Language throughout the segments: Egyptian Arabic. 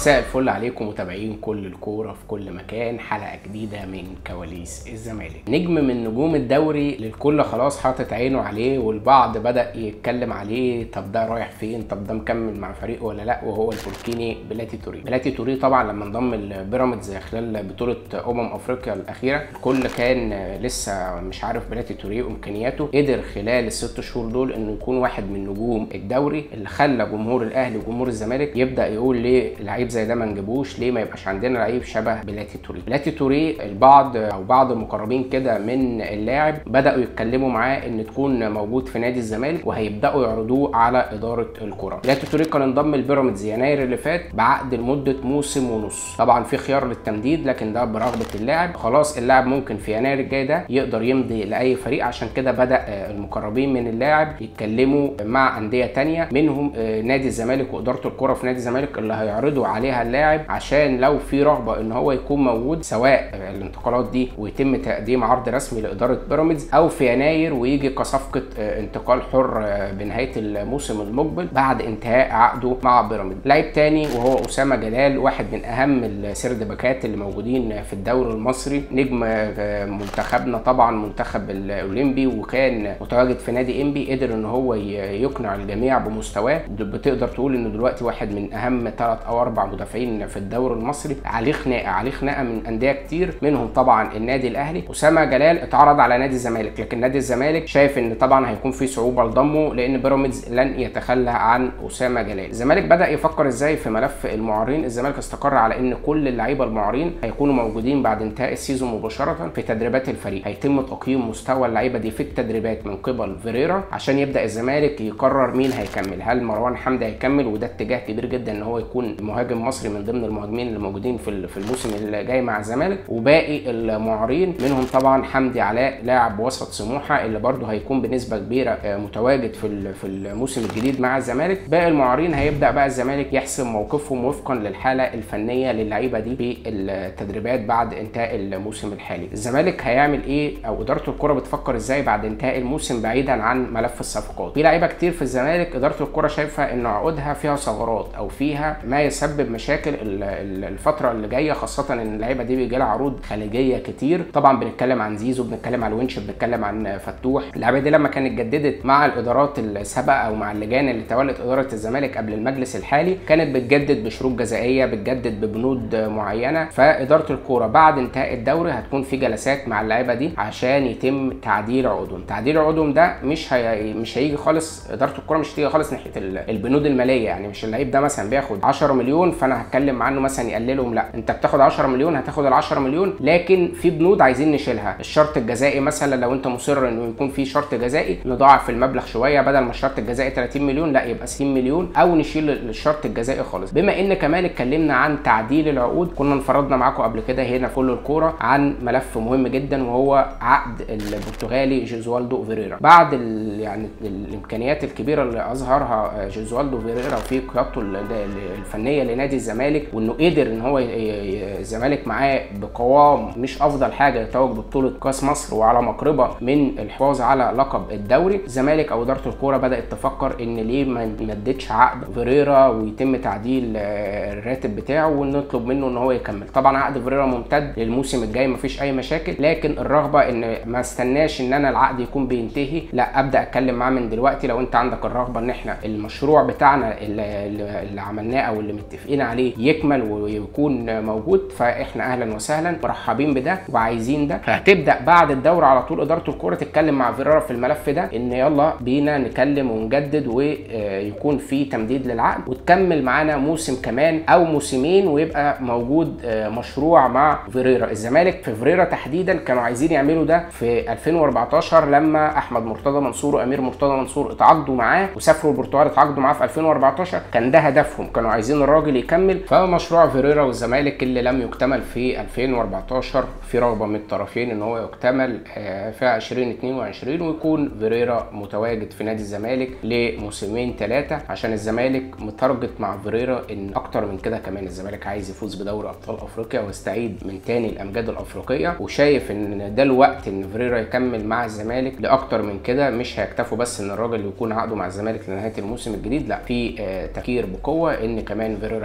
مساء الفل عليكم متابعين كل الكوره في كل مكان حلقه جديده من كواليس الزمالك نجم من نجوم الدوري للكل خلاص حاطط عينه عليه والبعض بدا يتكلم عليه طب ده رايح فين طب ده مكمل مع فريقه ولا لا وهو البوركيني بلاتي توري بلاتي توري طبعا لما انضم البيراميدز خلال بطوله امم افريقيا الاخيره الكل كان لسه مش عارف بلاتي توري وامكانياته قدر خلال الست شهور دول انه يكون واحد من نجوم الدوري اللي خلى جمهور الاهلي وجمهور الزمالك يبدا يقول ليه لعيب زي ده ما نجيبوش ليه ما يبقاش عندنا لعيب شبه بلاتي توري بلاتي توري البعض او بعض المقربين كده من اللاعب بداوا يتكلموا معاه ان تكون موجود في نادي الزمالك وهيبداوا يعرضوه على اداره الكره بلاتي توري كان انضم البيراميدز يناير اللي فات بعقد لمده موسم ونص طبعا في خيار للتمديد لكن ده برغبه اللاعب خلاص اللاعب ممكن في يناير الجاي ده يقدر يمضي لاي فريق عشان كده بدا المقربين من اللاعب يتكلموا مع انديه تانية منهم نادي الزمالك واداره الكره في نادي الزمالك اللي هيعرضوا عليها اللاعب عشان لو في رغبه ان هو يكون موجود سواء الانتقالات دي ويتم تقديم عرض رسمي لاداره بيراميدز او في يناير ويجي كصفقه انتقال حر بنهايه الموسم المقبل بعد انتهاء عقده مع بيراميدز لعيب تاني وهو اسامه جلال واحد من اهم السرد باكات اللي موجودين في الدوري المصري نجم منتخبنا طبعا منتخب الاولمبي وكان متواجد في نادي انبي قدر ان هو يقنع الجميع بمستواه بتقدر تقول انه دلوقتي واحد من اهم ثلاث او اربع مدافعين في الدوري المصري عليه خناقه عليه خناقه من انديه كتير منهم طبعا النادي الاهلي اسامه جلال اتعرض على نادي الزمالك لكن نادي الزمالك شايف ان طبعا هيكون في صعوبه لضمه لان بيراميدز لن يتخلى عن اسامه جلال الزمالك بدا يفكر ازاي في ملف المعارين الزمالك استقر على ان كل اللعيبه المعارين هيكونوا موجودين بعد انتهاء السيزون مباشره في تدريبات الفريق هيتم تقييم مستوى اللعيبه دي في التدريبات من قبل فيريرا عشان يبدا الزمالك يقرر مين هيكمل هل مروان حمدي هيكمل وده اتجاه كبير جدا ان هو يكون مهاجم مصري من ضمن المهاجمين اللي موجودين في في الموسم اللي جاي مع الزمالك وباقي المعارين منهم طبعا حمدي علاء لاعب وسط سموحه اللي برده هيكون بنسبه كبيره متواجد في في الموسم الجديد مع الزمالك باقي المعارين هيبدا بقى الزمالك يحسم موقفهم وفقا للحاله الفنيه للعيبه دي في التدريبات بعد انتهاء الموسم الحالي الزمالك هيعمل ايه او اداره الكره بتفكر ازاي بعد انتهاء الموسم بعيدا عن ملف الصفقات في لعيبه كتير في الزمالك اداره الكره شايفه ان عقودها فيها ثغرات او فيها ما يسبب مشاكل الفتره اللي جايه خاصه ان اللعيبه دي بيجي لها عروض خليجيه كتير طبعا بنتكلم عن زيزو بنتكلم عن الونش بنتكلم عن فتوح اللعيبه دي لما كانت جددت مع الادارات السابقه او مع اللجان اللي تولت اداره الزمالك قبل المجلس الحالي كانت بتجدد بشروط جزائيه بتجدد ببنود معينه فاداره الكوره بعد انتهاء الدوري هتكون في جلسات مع اللعيبه دي عشان يتم تعديل عقودهم تعديل عقودهم ده مش هي... مش هيجي خالص اداره الكوره مش هتيجي خالص ناحيه البنود الماليه يعني مش اللعيب ده مثلا بياخد 10 مليون فانا هتكلم عنه مثلا يقللهم لا انت بتاخد 10 مليون هتاخد ال 10 مليون لكن في بنود عايزين نشيلها الشرط الجزائي مثلا لو انت مصر انه يكون في شرط جزائي نضاعف المبلغ شويه بدل ما الشرط الجزائي 30 مليون لا يبقى 60 مليون او نشيل الشرط الجزائي خالص بما ان كمان اتكلمنا عن تعديل العقود كنا انفردنا معاكم قبل كده هنا في كل الكوره عن ملف مهم جدا وهو عقد البرتغالي جوزوالدو فيريرا بعد يعني الامكانيات الكبيره اللي اظهرها جوزوالدو فيريرا في قيادته الفنيه لنادي الزمالك وانه قدر ان هو الزمالك معاه بقوام مش افضل حاجه يتوج ببطوله كاس مصر وعلى مقربه من الحفاظ على لقب الدوري الزمالك او اداره الكوره بدات تفكر ان ليه ما نمددش عقد فيريرا ويتم تعديل الراتب بتاعه ونطلب منه ان هو يكمل طبعا عقد فيريرا ممتد للموسم الجاي مفيش اي مشاكل لكن الرغبه ان ما استناش ان انا العقد يكون بينتهي لا ابدا اتكلم معاه من دلوقتي لو انت عندك الرغبه ان احنا المشروع بتاعنا اللي, اللي عملناه او اللي متفقين عليه يكمل ويكون موجود فاحنا اهلا وسهلا مرحبين بده وعايزين ده فهتبدا بعد الدورة على طول اداره الكوره تتكلم مع فيرارا في الملف ده ان يلا بينا نكلم ونجدد ويكون في تمديد للعقد وتكمل معانا موسم كمان او موسمين ويبقى موجود مشروع مع فيريرا الزمالك في فيريرا تحديدا كانوا عايزين يعملوا ده في 2014 لما احمد مرتضى منصور وامير مرتضى منصور اتعاقدوا معاه وسافروا البرتغال اتعاقدوا معاه في 2014 كان ده هدفهم كانوا عايزين الراجل يكمل فمشروع فيريرا والزمالك اللي لم يكتمل في 2014 في رغبه من الطرفين ان هو يكتمل في 2022 ويكون فيريرا متواجد في نادي الزمالك لموسمين ثلاثه عشان الزمالك متارجت مع فيريرا ان اكتر من كده كمان الزمالك عايز يفوز بدوري ابطال افريقيا ويستعيد من تاني الامجاد الافريقيه وشايف ان ده الوقت ان فيريرا يكمل مع الزمالك لاكتر من كده مش هيكتفوا بس ان الراجل يكون عقده مع الزمالك لنهايه الموسم الجديد لا في تفكير بقوه ان كمان فيريرا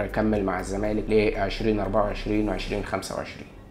يكمل مع الزمالك ل 2024 و 2025